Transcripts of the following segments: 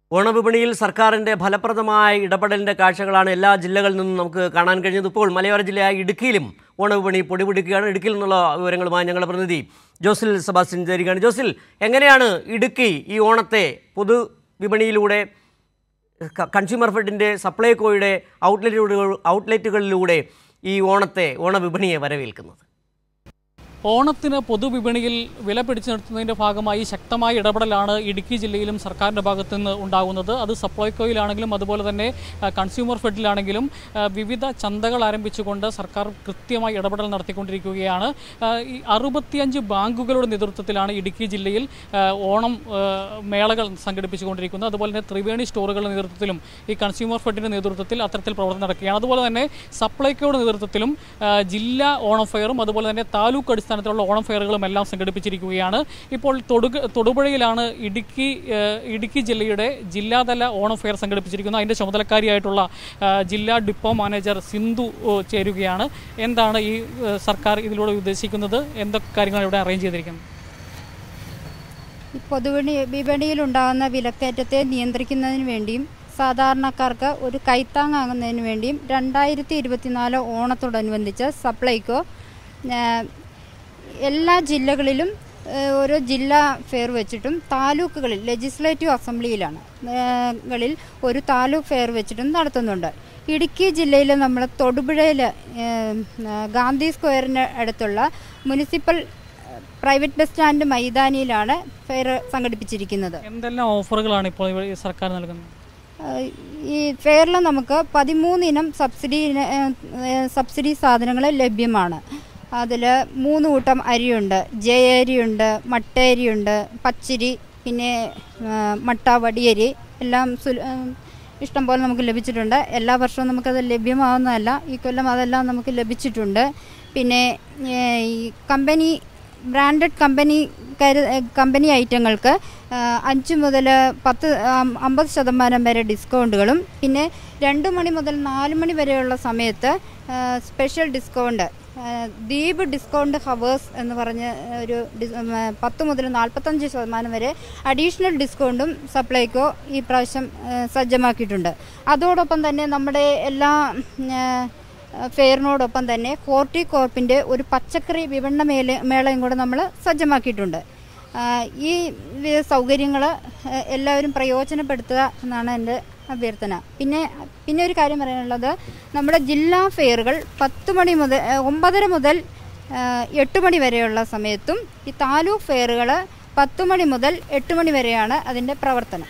ഓണവിപണിയിൽ സർക്കാരിൻ്റെ ഫലപ്രദമായ ഇടപെടലിൻ്റെ കാഴ്ചകളാണ് എല്ലാ ജില്ലകളിൽ നിന്നും നമുക്ക് കാണാൻ കഴിഞ്ഞത് ഇപ്പോൾ മലയോര ജില്ലയായ ഇടുക്കിയിലും ഓണവിപണി പൊടിപിടിക്കുകയാണ് ഇടുക്കിയിൽ നിന്നുള്ള വിവരങ്ങളുമായി ഞങ്ങളുടെ പ്രതിനിധി ജോസിൽ സെബാസ്റ്റ്യൻ ചേരുകയാണ് ജോസിൽ എങ്ങനെയാണ് ഇടുക്കി ഈ ഓണത്തെ പൊതു വിപണിയിലൂടെ ക- കൺസ്യൂമർ ഫെഡിൻ്റെ സപ്ലൈകോയുടെ ഔട്ട്ലെറ്റുകൾ ഔട്ട്ലെറ്റുകളിലൂടെ ഈ ഓണത്തെ ഓണവിപണിയെ വരവേൽക്കുന്നത് ഓണത്തിന് പൊതുവിപണിയിൽ വില പിടിച്ചു നിർത്തുന്നതിന്റെ ഭാഗമായി ശക്തമായ ഇടപെടലാണ് ഇടുക്കി ജില്ലയിലും സർക്കാരിന്റെ ഭാഗത്തു നിന്ന് ഉണ്ടാകുന്നത് അത് സപ്ലൈകോയിലാണെങ്കിലും അതുപോലെ തന്നെ ആ, കൺസ്യൂമർ ഫെഡിലാണെങ്കിലും ആ, വിവിധ ചന്തകൾ ആരംഭിച്ചുകൊണ്ട് സർക്കാർ കൃത്യമായി ഇടപെടൽ നടത്തിക്കൊണ്ടിരിക്കുകയാണ് ആ, ഈ അറുപത്തിയഞ്ച് ബാങ്കുകളുടെ നേതൃത്വത്തിലാണ് ഇടുക്കി ജില്ലയിൽ ആ, ഓണം ആ, മേളകൾ സംഘടിപ്പിച്ചുകൊണ്ടിരിക്കുന്നത് അതുപോലെ തന്നെ ത്രിവേണി സ്റ്റോറുകളുടെ നേതൃത്വത്തിലും ഈ കൺസ്യൂമർ ഫെഡിന്റെ നേതൃത്വത്തിൽ അത്തരത്തിൽ പ്രവർത്തനം നടക്കുകയാണ് അതുപോലെ തന്നെ സപ്ലൈകോയുടെ നേതൃത്വത്തിലും ആ, ജില്ലാ ഓണം ഫെയറും അതുപോലെ തന്നെ താലൂക്ക് അടിസ്ഥാനത്തിലുള്ള ഓണം ഫെയറുകളും എല്ലാം സംഘടിപ്പിച്ചിരിക്കുകയാണ് ഇപ്പോൾ തൊടുക തൊടുപുഴയിലാണ് ഇടുക്കി ആ, ഇടുക്കി ജില്ലയുടെ ജില്ലാതല ഓണം ഫെയർ സംഘടിപ്പിച്ചിരിക്കുന്നത് അതിൻ്റെ ചുമതലക്കാരിയായിട്ടുള്ള ആ, ജില്ലാ ഡിപ്പോ മാനേജർ സിന്ധു ഓ, ചേരുകയാണ് എന്താണ് ഈ ആ, സർക്കാർ ഇതിലൂടെ ഉദ്ദേശിക്കുന്നത് എന്തൊക്കെ കാര്യങ്ങളാണ് ഇവിടെ അറേഞ്ച് ചെയ്തിരിക്കുന്നത് ഈ പൊതുവിപണി വിപണിയിലുണ്ടാകുന്ന വിലക്കയറ്റത്തെ നിയന്ത്രിക്കുന്നതിന് വേണ്ടിയും സാധാരണക്കാർക്ക് ഒരു കൈത്താങ്ങാകുന്നതിന് വേണ്ടിയും രണ്ടായിരത്തി ഇരുപത്തിനാല് ഓണത്തോടനുബന്ധിച്ച് സപ്ലൈകോ ആ, എല്ലാ ജില്ലകളിലും ആ, ഓരോ ജില്ലാ ഫെയർ വെച്ചിട്ടും താലൂക്കുകളിൽ ലെജിസ്ലേറ്റീവ് അസംബ്ലിയിലാണ് ആ, കളിൽ ഒരു താലൂക്ക് ഫെയർ വെച്ചിട്ടും നടത്തുന്നുണ്ട് ഇടുക്കി ജില്ലയിൽ നമ്മൾ തൊടുപുഴയിൽ ഗാന്ധി സ്ക്വയറിന് അടുത്തുള്ള മുനിസിപ്പൽ പ്രൈവറ്റ് ബസ് സ്റ്റാൻഡ് മൈതാനിയിലാണ് ഫെയർ സംഘടിപ്പിച്ചിരിക്കുന്നത് എന്തെല്ലാം ഓഫറുകളാണ് ഇപ്പോൾ ഇവിടെ ഈ സർക്കാർ നൽകുന്നത് ആഹ് ഈ ഫെയറിൽ നമുക്ക് പതിമൂന്ന് ഇനം സബ്സിഡി ഇന- ഏഹ് സബ്സിഡി സാധനങ്ങൾ ലഭ്യമാണ് അതിൽ മൂന്ന് കൂട്ടം അരിയുണ്ട് ജയ അരിയുണ്ട് മട്ടയരിയുണ്ട് പച്ചരി പിന്നെ ആഹ് മട്ട വടിയരി എല്ലാം സുല ആഹ് ഇഷ്ടംപോലെ നമുക്ക് ലഭിച്ചിട്ടുണ്ട് എല്ലാ വർഷവും നമുക്കത് ലഭ്യമാവുന്നതല്ല ഈ കൊല്ലം അതെല്ലാം നമുക്ക് ലഭിച്ചിട്ടുണ്ട് പിന്നെ ഏഹ് ഈ കമ്പനി ബ്രാൻഡഡ് കമ്പനി കരു കമ്പനി ഐറ്റങ്ങൾക്ക് ആ, അഞ്ച് മുതൽ പത്ത് ആം, അമ്പത് ശതമാനം വരെ ഡിസ്കൗണ്ടുകളും പിന്നെ രണ്ട് മണി മുതൽ നാല് മണി വരെയുള്ള സമയത്ത് ആ, സ്പെഷ്യൽ ഡിസ്കൗണ്ട് ആ, ദ്വീപ് ഡിസ്കൗണ്ട് ഹവേഴ്സ് എന്ന് പറഞ്ഞ് ഒരു ഡിസ്- ഉം, ആ, പത്ത് മുതൽ നാൽപ്പത്തഞ്ച് ശതമാനം വരെ അഡീഷണൽ ഡിസ്കൗണ്ടും സപ്ലൈകോ ഈ പ്രാവശ്യം ആ, സജ്ജമാക്കിയിട്ടുണ്ട് അതോടൊപ്പം തന്നെ നമ്മുടെ എല്ലാ ഉം, ആ, ഫെയറിനോടൊപ്പം തന്നെ ഹോർട്ടികോർപ്പിൻ്റെ ഒരു പച്ചക്കറി വിപണന മേല മേളയും കൂടെ നമ്മൾ സജ്ജമാക്കിയിട്ടുണ്ട് ആ, ഈ സൗകര്യങ്ങൾ എല്ലാവരും പ്രയോജനപ്പെടുത്തുക എന്നാണ് എൻ്റെ അഭ്യർത്ഥന പിന്നെ പിന്നെ ഒരു കാര്യം പറയാനുള്ളത് നമ്മുടെ ജില്ലാ ഫെയറുകൾ പത്ത് മണി മുതൽ ഏ, ഒമ്പതര മുതൽ ആ, എട്ട് മണി വരെയുള്ള സമയത്തും ഈ താലൂക്ക് ഫെയറുകൾ പത്ത് മണി മുതൽ എട്ട് മണി വരെയാണ് അതിൻ്റെ പ്രവർത്തനം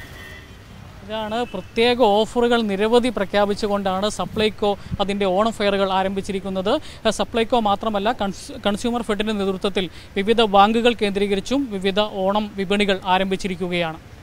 ഇതാണ് പ്രത്യേക ഓഫറുകൾ നിരവധി പ്രഖ്യാപിച്ചുകൊണ്ടാണ് സപ്ലൈകോ അതിൻ്റെ ഓണം ഫെയറുകൾ ആരംഭിച്ചിരിക്കുന്നത് ഏഹ് സപ്ലൈകോ മാത്രമല്ല കൺസ് കൺസ്യൂമർ ഫെഡിൻ്റെ നേതൃത്വത്തിൽ വിവിധ ബാങ്കുകൾ കേന്ദ്രീകരിച്ചും വിവിധ ഓണം വിപണികൾ ആരംഭിച്ചിരിക്കുകയാണ്